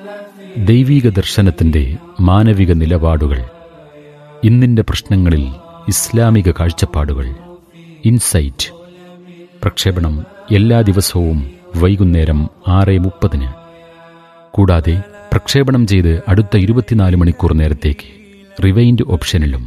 ദൈവീക ദർശനത്തിന്റെ മാനവിക നിലപാടുകൾ ഇന്നിന്റെ പ്രശ്നങ്ങളിൽ ഇസ്ലാമിക കാഴ്ചപ്പാടുകൾ ഇൻസൈറ്റ് പ്രക്ഷേപണം എല്ലാ ദിവസവും വൈകുന്നേരം ആറ് മുപ്പതിന് കൂടാതെ പ്രക്ഷേപണം ചെയ്ത് അടുത്ത ഇരുപത്തിനാല് മണിക്കൂർ നേരത്തേക്ക് റിവൈൻഡ് ഓപ്ഷനിലും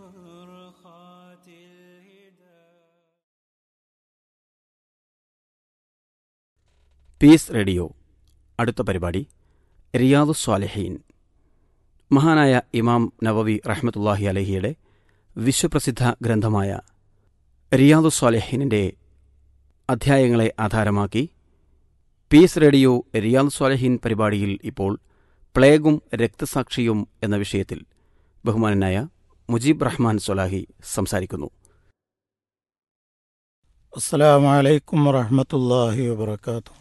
പീസ് റേഡിയോ അടുത്ത പരിപാടി റിയാദു സ്വാലിഹീൻ മഹാനായ ഇമാം നവവി റഹ്മത്തുല്ലാഹി അലഹിയുടെ വിശ്വപ്രസിദ്ധ ഗ്രന്ഥമായ റിയാദു സ്വാലിഹീനിൻ്റെ അധ്യായങ്ങളെ ആധാരമാക്കി പീസ് റേഡിയോ റിയാദ് സ്വാലിഹീൻ പരിപാടിയിൽ ഇപ്പോൾ പ്ലേഗും രക്തസാക്ഷിയും എന്ന വിഷയത്തിൽ ബഹുമാനനായ മുജീബ് റഹ്മാൻ സൊലാഹി സംസാരിക്കുന്നു السلام عليكم ورحمة الله وبركاته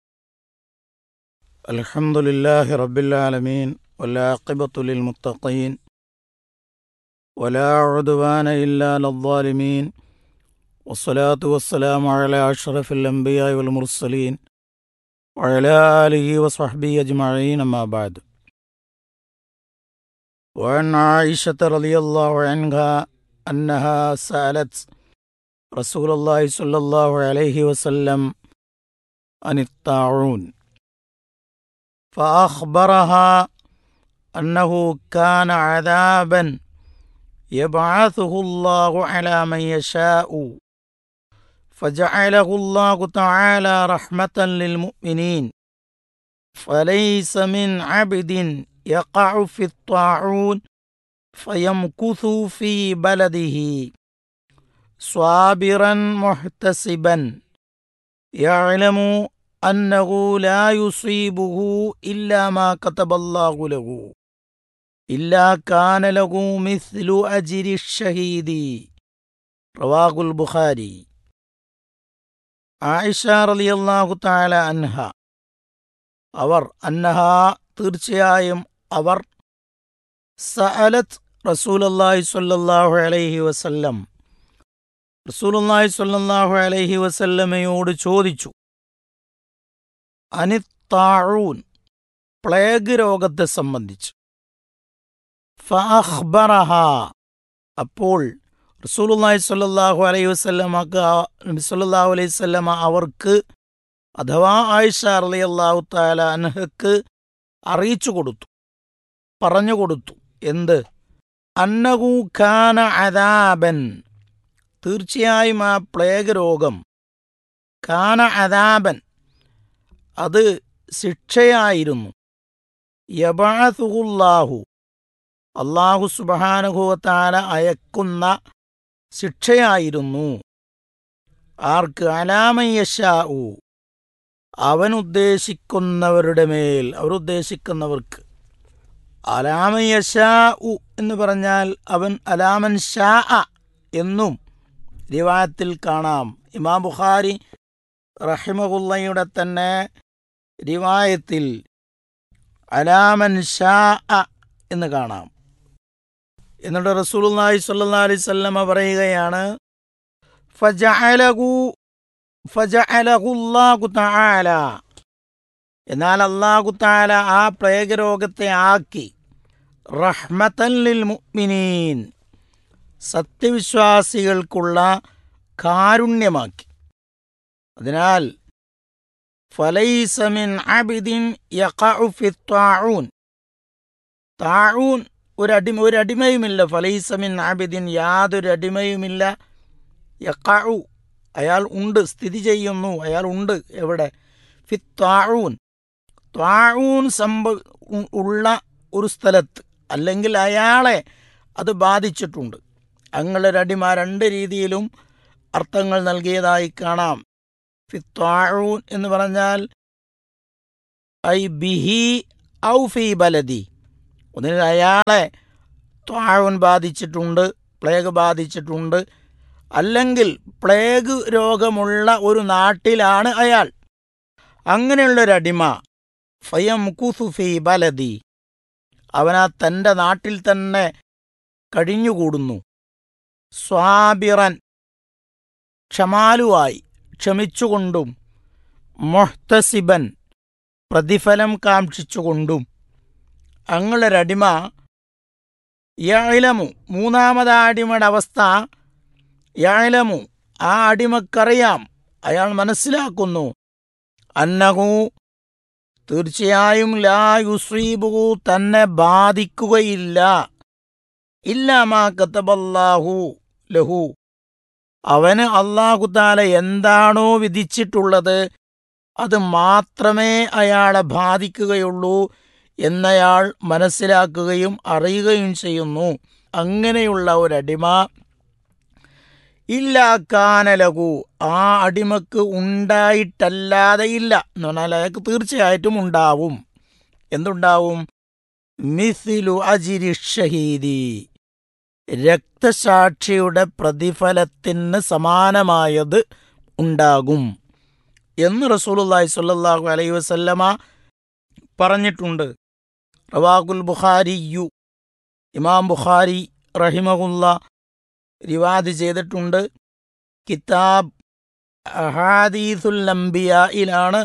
الحمد لله رب العالمين والعاقبة للمتقين ولا عدوان إلا على الظالمين والصلاة والسلام على أشرف الأنبياء والمرسلين وعلى آله وصحبه أجمعين أما بعد وعن عائشة رضي الله عنها أنها سألت رسول الله صلى الله عليه وسلم عن الطاعون فأخبرها أنه كان عذابا يبعثه الله على من يشاء فجعله الله تعالى رحمة للمؤمنين فليس من عبد يقع في الطاعون فيمكث في بلده صابرا محتسبا يعلم انه لا يصيبه الا ما كتب الله له الا كان له مثل اجر الشهيد رواه البخاري ആയിഷ റളിയല്ലാഹു തആല അൻഹ അവർ അന്നഹ തീർച്ചയായും അവർ സഅലത്ത് റസൂലുള്ളാഹി സ്വല്ലല്ലാഹു അലൈഹി വസല്ലം റസൂലുള്ളാഹി സ്വല്ലല്ലാഹു അലൈഹി വസല്ലമയോട് ചോദിച്ചു അനിത്താഴൂൻ പ്ലേഗ് രോഗത്തെ സംബന്ധിച്ച് ഫഅഖ്ബറഹ അപ്പോൾ റസൂലുള്ളാഹി സ്വല്ലല്ലാഹു അലൈഹി വസല്ലമക്ക് നബി സല്ലല്ലാഹു അലൈഹി വസല്ലമ അവർക്ക് അഥവാ ആയിഷ റളിയല്ലാഹു തആല അൻഹക്ക് അറിയിച്ചു കൊടുത്തു പറഞ്ഞു കൊടുത്തു എന്ത് അന്നഹു ഖാന അദാബൻ തീർച്ചയായും ആ പ്ലേഗ് രോഗം കാന അദാബൻ അത് ശിക്ഷയായിരുന്നു യബാസുഹുല്ലാഹു അള്ളാഹു സുബഹാനുഭവത്താല അയക്കുന്ന ശിക്ഷയായിരുന്നു ആർക്ക് അലാമയ്യഷാവു അവൻ ഉദ്ദേശിക്കുന്നവരുടെ മേൽ അവരുദ്ദേശിക്കുന്നവർക്ക് അലാമയ്യഷാ എന്ന് പറഞ്ഞാൽ അവൻ അലാമൻ ഷാ എന്നും റിവായത്തിൽ കാണാം ഇമാം ബുഖാരി റഹിമഹുല്ലയുടെ തന്നെ റിവായത്തിൽ അലാമൻ ഷാ എന്ന് കാണാം എന്നിട്ട് റസൂലുള്ളാഹി സ്വല്ലല്ലാഹി അലൈഹി വസല്ലമ പറയുകയാണ് ഫജഅലഹു ഫജഅലഹു അല്ലാഹു തആല എന്നാൽ അല്ലാഹു തആല ആ പ്ലേഗ് രോഗത്തെ ആക്കി റഹ്മത്തൻ ലിൽ മുഅ്മിനീൻ സത്യവിശ്വാസികൾക്കുള്ള കാരുണ്യമാക്കി അതിനാൽ ഫലൈസമിൻ അബിദിൻ യഖഉൻ താഴൂൻ ഒരടിമ ഒരടിമയുമില്ല ഫലൈസമിൻ ആബിദിൻ യാതൊരു അടിമയുമില്ല യഖഉ അയാൾ ഉണ്ട് സ്ഥിതി ചെയ്യുന്നു അയാൾ ഉണ്ട് എവിടെ ഫി താഴൂൻ താഴൂൻ സംഭവ ഉള്ള ഒരു സ്ഥലത്ത് അല്ലെങ്കിൽ അയാളെ അത് ബാധിച്ചിട്ടുണ്ട് അങ്ങളൊരടിമ രണ്ട് രീതിയിലും അർത്ഥങ്ങൾ നൽകിയതായി കാണാം ഫിത്താഴൂൻ എന്ന് പറഞ്ഞാൽ ഐ ബിഹി ഔ ഫി ബലദി ഒന്നിന് അയാളെ ത്വാഴൂൻ ബാധിച്ചിട്ടുണ്ട് പ്ലേഗ് ബാധിച്ചിട്ടുണ്ട് അല്ലെങ്കിൽ പ്ലേഗ് രോഗമുള്ള ഒരു നാട്ടിലാണ് അയാൾ അങ്ങനെയുള്ളൊരടിമ ഫയം കുസുഫി ബലദി അവനാ തൻ്റെ നാട്ടിൽ തന്നെ കഴിഞ്ഞുകൂടുന്നു സ്വാബിറൻ ക്ഷമാലുവായി ക്ഷമിച്ചുകൊണ്ടും മൊഹ്തസിബൻ പ്രതിഫലം കാക്ഷിച്ചുകൊണ്ടും അങ്ങളൊരടിമ യാഴലമു മൂന്നാമത് ആ അടിമയുടെ അവസ്ഥ യാഴലമു ആ അടിമക്കറിയാം അയാൾ മനസ്സിലാക്കുന്നു അന്നഹു തീർച്ചയായും ലാ യുസ്രീബുഹു തന്നെ ബാധിക്കുകയില്ല ഇല്ലാമാ കത്തബല്ലാഹു ലഹു അവന് അള്ളാഹുത്താല എന്താണോ വിധിച്ചിട്ടുള്ളത് അത് മാത്രമേ അയാളെ ബാധിക്കുകയുള്ളൂ എന്നയാൾ മനസ്സിലാക്കുകയും അറിയുകയും ചെയ്യുന്നു അങ്ങനെയുള്ള ഒരടിമ ഇല്ലാക്കാനലകു ആ അടിമക്ക് ഉണ്ടായിട്ടല്ലാതെ ഇല്ല എന്ന് പറഞ്ഞാൽ അയാൾക്ക് തീർച്ചയായിട്ടും ഉണ്ടാവും എന്തുണ്ടാവും മിസിലു അജിരി ഷഹീദി രക്തസാക്ഷിയുടെ പ്രതിഫലത്തിന് സമാനമായത് ഉണ്ടാകും എന്ന് റസൂലുള്ളാഹി സ്വല്ലല്ലാഹു അലൈഹി വസല്ലമ പറഞ്ഞിട്ടുണ്ട് റവാഖുൽ ബുഖാരിയു ഇമാം ബുഖാരി റഹിമഹുല്ല റിവാദ് ചെയ്തിട്ടുണ്ട് കിതാബ് അഹാദീസുൽ അംബിയയിലാണ്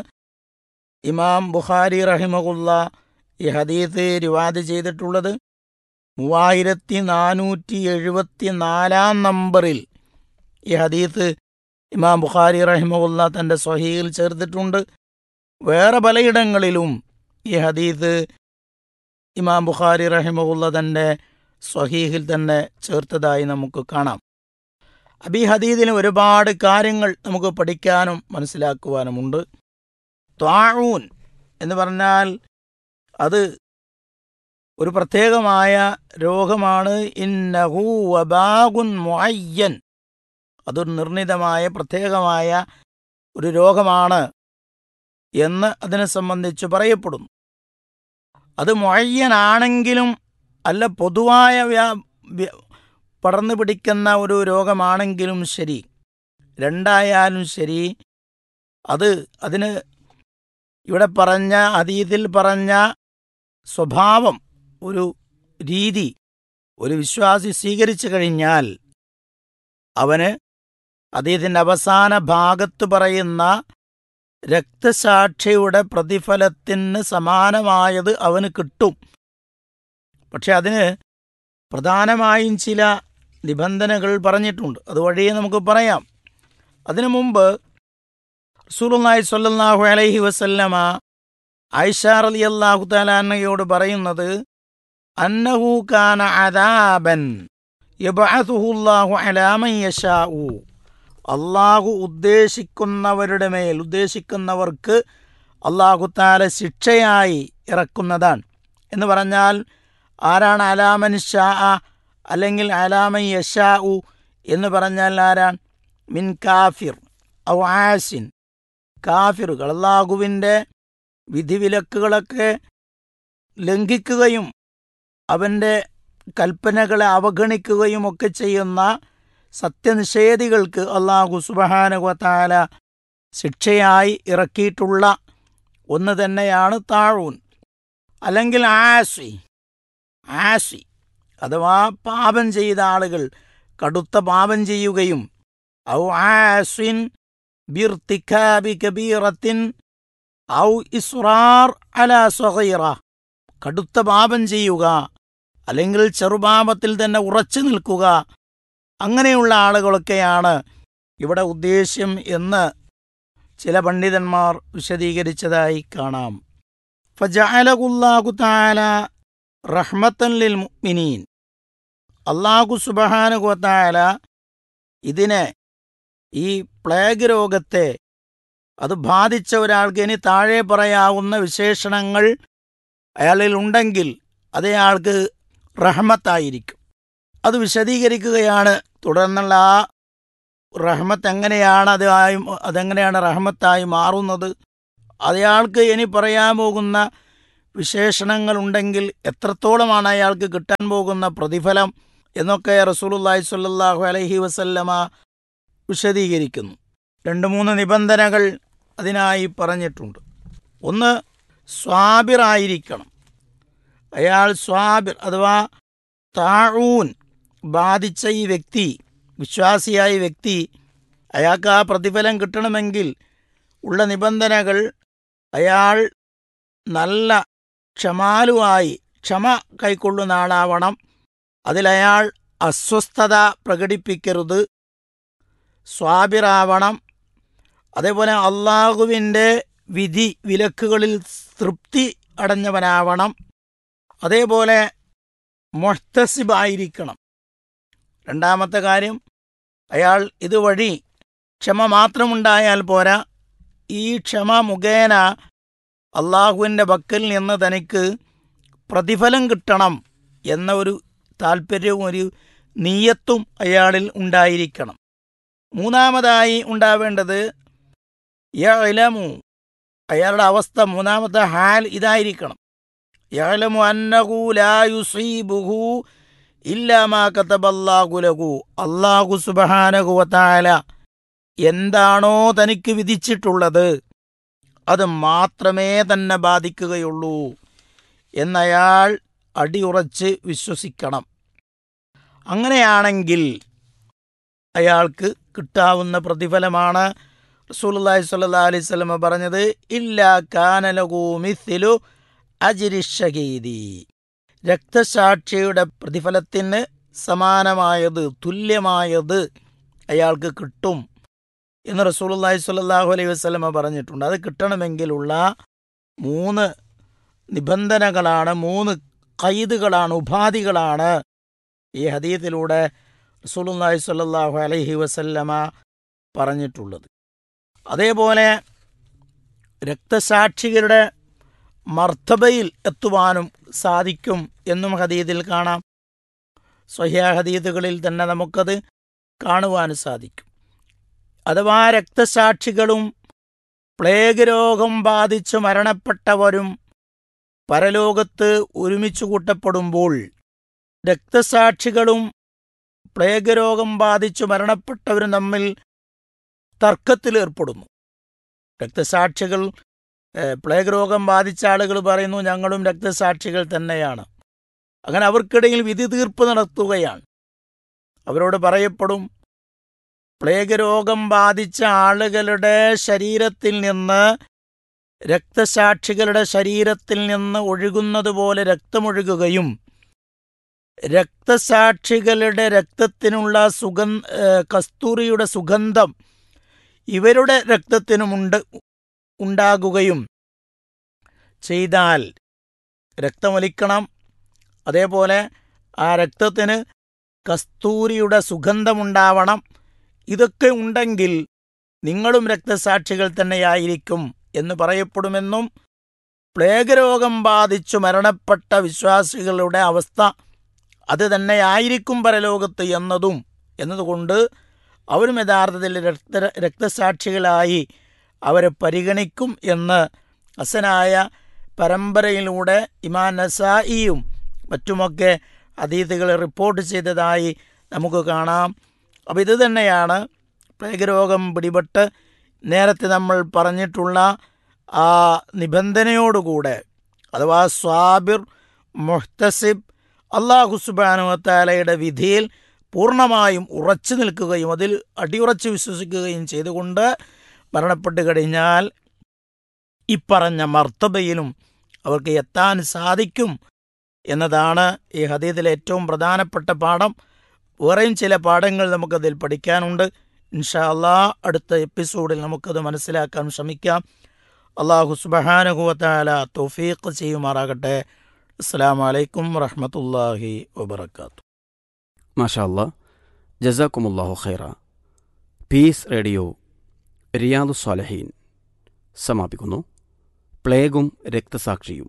ഇമാം ബുഖാരി റഹിമഹുല്ല ഈ ഹദീസ് റിവാദ് ചെയ്തിട്ടുള്ളത് മൂവായിരത്തി നാനൂറ്റി എഴുപത്തി നാലാം നമ്പറിൽ ഈ ഹദീസ് ഇമാം ബുഖാരി റഹിമഹുല്ല തൻ്റെ സ്വഹീൽ ചേർത്തിട്ടുണ്ട് വേറെ പലയിടങ്ങളിലും ഈ ഹദീസ് ഇമാം ബുഖാരി റഹിമഹുല്ല തൻ്റെ സ്വഹീഹിൽ തന്നെ ചേർത്തതായി നമുക്ക് കാണാം അബി ഹദീദിന് ഒരുപാട് കാര്യങ്ങൾ നമുക്ക് പഠിക്കാനും മനസ്സിലാക്കുവാനുമുണ്ട് ത്വാഴൂൻ എന്ന് പറഞ്ഞാൽ അത് ഒരു പ്രത്യേകമായ രോഗമാണ് ഇന്നഹു വബാഗുൻ മുഅയ്യൻ അതൊരു നിർണിതമായ പ്രത്യേകമായ ഒരു രോഗമാണ് എന്ന് അതിനെ സംബന്ധിച്ച് പറയപ്പെടുന്നു അത് മുഴയ്യനാണെങ്കിലും അല്ല പൊതുവായ വ്യാ വ്യ- പടർന്നു പിടിക്കുന്ന ഒരു രോഗമാണെങ്കിലും ശരി രണ്ടായാലും ശരി അത് അതിന് ഇവിടെ പറഞ്ഞ അതീതിൽ പറഞ്ഞ സ്വഭാവം ഒരു രീതി ഒരു വിശ്വാസി സ്വീകരിച്ചു കഴിഞ്ഞാൽ അവന് അദ്ദേഹത്തിൻ്റെ അവസാന ഭാഗത്ത് പറയുന്ന രക്തസാക്ഷിയുടെ പ്രതിഫലത്തിന് സമാനമായത് അവന് കിട്ടും പക്ഷെ അതിന് പ്രധാനമായും ചില നിബന്ധനകൾ പറഞ്ഞിട്ടുണ്ട് അതുവഴിയെ നമുക്ക് പറയാം അതിനു മുമ്പ് റസൂലുള്ളാഹി സ്വല്ലല്ലാഹു അലൈഹി വസല്ലമ ഐഷ റളിയല്ലാഹു തആലാനയോട് പറയുന്നത് അന്നഹു കാന അദാബൻ യബ്അസുഹു അല്ലാഹു അലാ മൻ യശാഉ അള്ളാഹു ഉദ്ദേശിക്കുന്നവരുടെ മേൽ ഉദ്ദേശിക്കുന്നവർക്ക് അള്ളാഹു താല ശിക്ഷയായി ഇറക്കുന്നതാണ് എന്ന് പറഞ്ഞാൽ ആരാണ് അലാമൻ ഷാ അല്ലെങ്കിൽ അലാമൻ യഷാ എന്ന് പറഞ്ഞാൽ ആരാണ് മിൻ കാഫിർ ഔ ആസിൻ കാഫിറുകൾ അള്ളാഹുവിൻ്റെ വിധിവിലക്കുകളൊക്കെ ലംഘിക്കുകയും അവൻ്റെ കൽപ്പനകളെ അവഗണിക്കുകയും ഒക്കെ ചെയ്യുന്ന സത്യനിഷേധികൾക്ക് അള്ളാഹു സുബഹാനുവത്താല ശിക്ഷയായി ഇറക്കിയിട്ടുള്ള ഒന്ന് തന്നെയാണ് താഴൂൻ അല്ലെങ്കിൽ ആസി ആസി അഥവാ പാപം ചെയ്ത ആളുകൾ കടുത്ത പാപം ചെയ്യുകയും ഔ ആസിൻ ബിർത്തിഖാബി കബീറത്തിൻ ഔ ഇസ്റാർ അല സ്വഹീറ കടുത്ത പാപം ചെയ്യുക അല്ലെങ്കിൽ ചെറുപാപത്തിൽ തന്നെ ഉറച്ചു നിൽക്കുക അങ്ങനെയുള്ള ആളുകളൊക്കെയാണ് ഇവിടെ ഉദ്ദേശ്യം എന്ന് ചില പണ്ഡിതന്മാർ വിശദീകരിച്ചതായി കാണാം ഫജഅലഹുല്ലാഹു താല റഹ്മത്തൻ ലിൽ മുഅ്മിനീൻ അള്ളാഹു സുബഹാനുഗോത്താല ഇതിനെ ഈ പ്ലേഗ് രോഗത്തെ അത് ബാധിച്ച ഒരാൾക്ക് ഇനി താഴെ പറയാവുന്ന വിശേഷണങ്ങൾ അയാളിൽ ഉണ്ടെങ്കിൽ അതയാൾക്ക് റഹ്മത്തായിരിക്കും അത് വിശദീകരിക്കുകയാണ് തുടർന്നുള്ള ആ റഹ്മത്ത് എങ്ങനെയാണ് അത് ആയി അതെങ്ങനെയാണ് റഹ്മത്തായി മാറുന്നത് അയാൾക്ക് ഇനി പറയാൻ പോകുന്ന വിശേഷണങ്ങളുണ്ടെങ്കിൽ എത്രത്തോളമാണ് അയാൾക്ക് കിട്ടാൻ പോകുന്ന പ്രതിഫലം എന്നൊക്കെ റസൂലുള്ളാഹി സ്വല്ലല്ലാഹു അലൈഹി വസല്ലമ വിശദീകരിക്കുന്നു രണ്ട് മൂന്ന് നിബന്ധനകൾ അതിനായി പറഞ്ഞിട്ടുണ്ട് ഒന്ന് സ്വാബിറായിരിക്കണം അയാൾ സ്വാബിർ അഥവാ താഴൂൻ ബാധിച്ച ഈ വ്യക്തി വിശ്വാസിയായ വ്യക്തി അയാൾക്ക് ആ പ്രതിഫലം കിട്ടണമെങ്കിൽ ഉള്ള നിബന്ധനകൾ അയാൾ നല്ല ക്ഷമാലുവായി ക്ഷമ കൈക്കൊള്ളുന്ന ആളാവണം അതിലയാൾ അസ്വസ്ഥത പ്രകടിപ്പിക്കരുത് സ്വാബിറാവണം അതേപോലെ അള്ളാഹുവിൻ്റെ വിധി വിലക്കുകളിൽ തൃപ്തി അടഞ്ഞവനാവണം അതേപോലെ മൊഹ്തസിബായിരിക്കണം രണ്ടാമത്തെ കാര്യം അയാൾ ഇതുവഴി ക്ഷമ മാത്രമുണ്ടായാൽ പോരാ ഈ ക്ഷമ മുഖേന അള്ളാഹുവിൻ്റെ പക്കൽ നിന്ന് തനിക്ക് പ്രതിഫലം കിട്ടണം എന്ന ഒരു താല്പര്യവും ഒരു നീയത്തും അയാളിൽ ഉണ്ടായിരിക്കണം മൂന്നാമതായി ഉണ്ടാവേണ്ടത് യലമു അയാളുടെ അവസ്ഥ മൂന്നാമത്തെ ഹാൽ ഇതായിരിക്കണം യലമു അന്നഹു ലാ യുസീബുഹു ഇല്ലാമാ കതബല്ലാഹു ലഹു അല്ലാഹു സുബ്ഹാനഹു വതആല എന്താണോ തനിക്ക് വിധിച്ചിട്ടുള്ളത് അത് മാത്രമേ തന്നെ ബാധിക്കുകയുള്ളൂ എന്നയാൾ അടിയുറച്ച് വിശ്വസിക്കണം അങ്ങനെയാണെങ്കിൽ അയാൾക്ക് കിട്ടാവുന്ന പ്രതിഫലമാണ് റസൂലുള്ളാഹി സ്വല്ലല്ലാഹി അലൈഹി വസല്ലം പറഞ്ഞത് ഇല്ലാ കാനലഹു മിസ്ലു അജിരിഷഗീതി രക്തസാക്ഷിയുടെ പ്രതിഫലത്തിന് സമാനമായത് തുല്യമായത് അയാൾക്ക് കിട്ടും എന്ന് റസൂലുള്ളാഹി സ്വല്ലല്ലാഹു അലൈഹി വസല്ലം പറഞ്ഞിട്ടുണ്ട് അത് കിട്ടണമെങ്കിലുള്ള മൂന്ന് നിബന്ധനകളാണ് മൂന്ന് കൈതുകളാണ് ഉപാധികളാണ് ഈ ഹദീത്തിലൂടെ റസൂലുള്ളാഹി സ്വല്ലല്ലാഹു അലൈഹി വസല്ലമ പറഞ്ഞിട്ടുള്ളത് അതേപോലെ രക്തസാക്ഷികളുടെ മർത്തബയിൽ എത്തുവാനും സാധിക്കും എന്നും ഹദീദിൽ കാണാം സ്വഹ്യ ഹദീദുകളിൽ തന്നെ നമുക്കത് കാണുവാൻ സാധിക്കും അഥവാ രക്തസാക്ഷികളും പ്ലേഗ് രോഗം ബാധിച്ച് മരണപ്പെട്ടവരും പരലോകത്ത് ഒരുമിച്ച് കൂട്ടപ്പെടുമ്പോൾ രക്തസാക്ഷികളും പ്ലേഗ് രോഗം ബാധിച്ചു മരണപ്പെട്ടവരും തമ്മിൽ തർക്കത്തിലേർപ്പെടുന്നു രക്തസാക്ഷികൾ ഏഹ്, പ്ലേഗ് രോഗം ബാധിച്ച ആളുകൾ പറയുന്നു ഞങ്ങളും രക്തസാക്ഷികൾ തന്നെയാണ് അങ്ങനെ അവർക്കിടയിൽ വിധി തീർപ്പ് നടത്തുകയാണ് അവരോട് പറയപ്പെടും പ്ലേഗ് രോഗം ബാധിച്ച ആളുകളുടെ ശരീരത്തിൽ നിന്ന് രക്തസാക്ഷികളുടെ ശരീരത്തിൽ നിന്ന് ഒഴുകുന്നത് പോലെ രക്തമൊഴുകുകയും രക്തസാക്ഷികളുടെ രക്തത്തിനുള്ള സുഗന്ധ ഏഹ്, കസ്തൂരിയുടെ സുഗന്ധം ഇവരുടെ രക്തത്തിനുമുണ്ട് ഉണ്ടാകുകയും ചെയ്താൽ രക്തമൊലിക്കണം അതേപോലെ ആ രക്തത്തിന് കസ്തൂരിയുടെ സുഗന്ധമുണ്ടാവണം ഇതൊക്കെ ഉണ്ടെങ്കിൽ നിങ്ങളും രക്തസാക്ഷികൾ തന്നെയായിരിക്കും എന്ന് പറയപ്പെടുമെന്നും പ്ലേഗ് രോഗം ബാധിച്ചു മരണപ്പെട്ട വിശ്വാസികളുടെ അവസ്ഥ അത് തന്നെയായിരിക്കും പരലോകത്ത് എന്നതും എന്നതുകൊണ്ട് അവരും യഥാർത്ഥത്തിൽ രക്ത രക്തസാക്ഷികളായി അവരെ പരിഗണിക്കും എന്ന് ഹസനായ പരമ്പരയിലൂടെ ഇമാൻ നസായിയും മറ്റുമൊക്കെ അതീതികൾ റിപ്പോർട്ട് ചെയ്തതായി നമുക്ക് കാണാം അപ്പോൾ ഇത് തന്നെയാണ് പ്ലേഗ് രോഗം പിടിപെട്ട് നേരത്തെ നമ്മൾ പറഞ്ഞിട്ടുള്ള ആ നിബന്ധനയോടുകൂടെ അഥവാ സ്വാബിർ മുഹ്തസിബ് അള്ളാഹു സുബാനുവത്താലയുടെ വിധിയിൽ പൂർണ്ണമായും ഉറച്ചു നിൽക്കുകയും അതിൽ അടിയുറച്ച് വിശ്വസിക്കുകയും ചെയ്തുകൊണ്ട് മരണപ്പെട്ട് കഴിഞ്ഞാൽ ഇപ്പറഞ്ഞ മർത്തബയിലും അവർക്ക് എത്താൻ സാധിക്കും എന്നതാണ് ഈ ഹദീദിലെ ഏറ്റവും പ്രധാനപ്പെട്ട പാഠം വേറെയും ചില പാഠങ്ങൾ നമുക്കതിൽ പഠിക്കാനുണ്ട് ഇൻഷാ അള്ളാ അടുത്ത എപ്പിസോഡിൽ നമുക്കത് മനസ്സിലാക്കാൻ ശ്രമിക്കാം അള്ളാഹു സുബഹാനുഹുവത്താല തൗഫീഖ് ചെയ്യുമാറാകട്ടെ അസ്സാം വലൈക്കും വറഹമത്തല്ലാഹി വബർക്കാത്തു മാഷാ അല്ലാ ജസാക്കുമുല്ലാഹു ഖൈറ പീസ് റേഡിയോ റിയാദു സ്വാലഹീൻ സമാപിക്കുന്നു പ്ലേഗും രക്തസാക്ഷിയും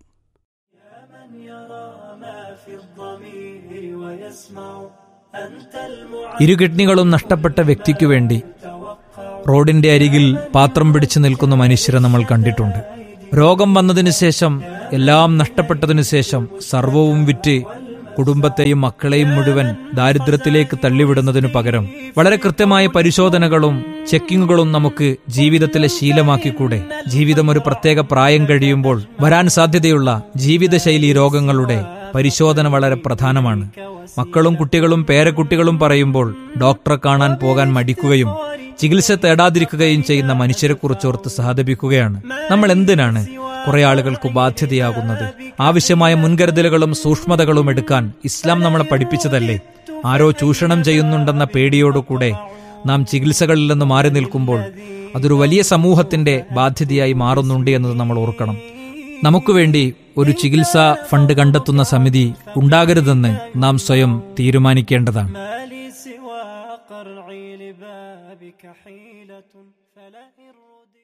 ഇരു കിഡ്നികളും നഷ്ടപ്പെട്ട വ്യക്തിക്കു വേണ്ടി റോഡിന്റെ അരികിൽ പാത്രം പിടിച്ചു നിൽക്കുന്ന മനുഷ്യരെ നമ്മൾ കണ്ടിട്ടുണ്ട് രോഗം വന്നതിനു ശേഷം എല്ലാം നഷ്ടപ്പെട്ടതിനു ശേഷം സർവവും വിറ്റ് കുടുംബത്തെയും മക്കളെയും മുഴുവൻ ദാരിദ്ര്യത്തിലേക്ക് തള്ളിവിടുന്നതിനു പകരം വളരെ കൃത്യമായ പരിശോധനകളും ചെക്കിങ്ങുകളും നമുക്ക് ജീവിതത്തിലെ ശീലമാക്കിക്കൂടെ ജീവിതം ഒരു പ്രത്യേക പ്രായം കഴിയുമ്പോൾ വരാൻ സാധ്യതയുള്ള ജീവിതശൈലി രോഗങ്ങളുടെ പരിശോധന വളരെ പ്രധാനമാണ് മക്കളും കുട്ടികളും പേരക്കുട്ടികളും പറയുമ്പോൾ ഡോക്ടറെ കാണാൻ പോകാൻ മടിക്കുകയും ചികിത്സ തേടാതിരിക്കുകയും ചെയ്യുന്ന മനുഷ്യരെക്കുറിച്ചോർത്ത് സഹതപിക്കുകയാണ് നമ്മൾ എന്തിനാണ് കുറെ ആളുകൾക്ക് ബാധ്യതയാകുന്നത് ആവശ്യമായ മുൻകരുതലുകളും സൂക്ഷ്മതകളും എടുക്കാൻ ഇസ്ലാം നമ്മളെ പഠിപ്പിച്ചതല്ലേ ആരോ ചൂഷണം ചെയ്യുന്നുണ്ടെന്ന പേടിയോടുകൂടെ നാം ചികിത്സകളിൽ നിന്ന് മാറി നിൽക്കുമ്പോൾ അതൊരു വലിയ സമൂഹത്തിന്റെ ബാധ്യതയായി മാറുന്നുണ്ട് എന്നത് നമ്മൾ ഓർക്കണം നമുക്ക് വേണ്ടി ഒരു ചികിത്സാ ഫണ്ട് കണ്ടെത്തുന്ന സമിതി ഉണ്ടാകരുതെന്ന് നാം സ്വയം തീരുമാനിക്കേണ്ടതാണ് ما لي سوى قرعي لبابك حيلة فلئن رددت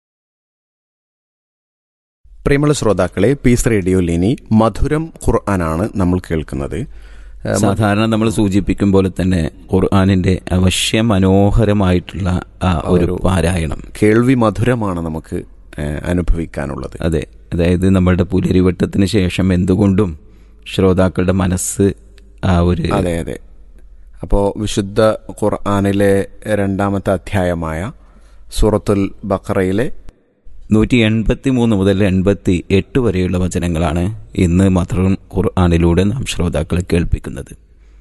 പ്രിയമുള്ള ശ്രോതാക്കളെ പീസ് റേഡിയോയിൽ ഇനി മധുരം ഖുർആനാണ് നമ്മൾ കേൾക്കുന്നത് ഏഹ് സാധാരണ നമ്മൾ സൂചിപ്പിക്കും പോലെ തന്നെ ഖുർആാനിന്റെ അവശ്യ മനോഹരമായിട്ടുള്ള ആ ഒരു പാരായണം കേൾവി മധുരമാണ് നമുക്ക് ഏഹ് അനുഭവിക്കാനുള്ളത് അതെ അതായത് നമ്മളുടെ പുലരിവട്ടത്തിന് ശേഷം എന്തുകൊണ്ടും ശ്രോതാക്കളുടെ മനസ്സ് ആ ഒരു അതെ അതെ അപ്പോൾ വിശുദ്ധ ഖുർആനിലെ രണ്ടാമത്തെ അധ്യായമായ സൂറത്തുൽ ബഖറയിലെ നൂറ്റി എൺപത്തി മൂന്ന് മുതൽ എൺപത്തി എട്ട് വരെയുള്ള വചനങ്ങളാണ് ഇന്ന് മധുരം ഖുർആാനിലൂടെ നാം ശ്രോതാക്കളെ കേൾപ്പിക്കുന്നത്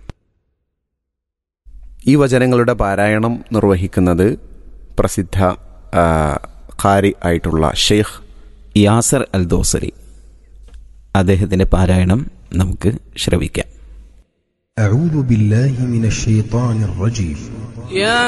ഈ വചനങ്ങളുടെ പാരായണം നിർവഹിക്കുന്നത് പ്രസിദ്ധ ആ, ഖാരി ആയിട്ടുള്ള ഷെയ്ഖ് യാസർ അൽ ദോസരി അദ്ദേഹത്തിന്റെ പാരായണം നമുക്ക് ശ്രവിക്കാം أعوذ بالله من الشيطان الرجيم يا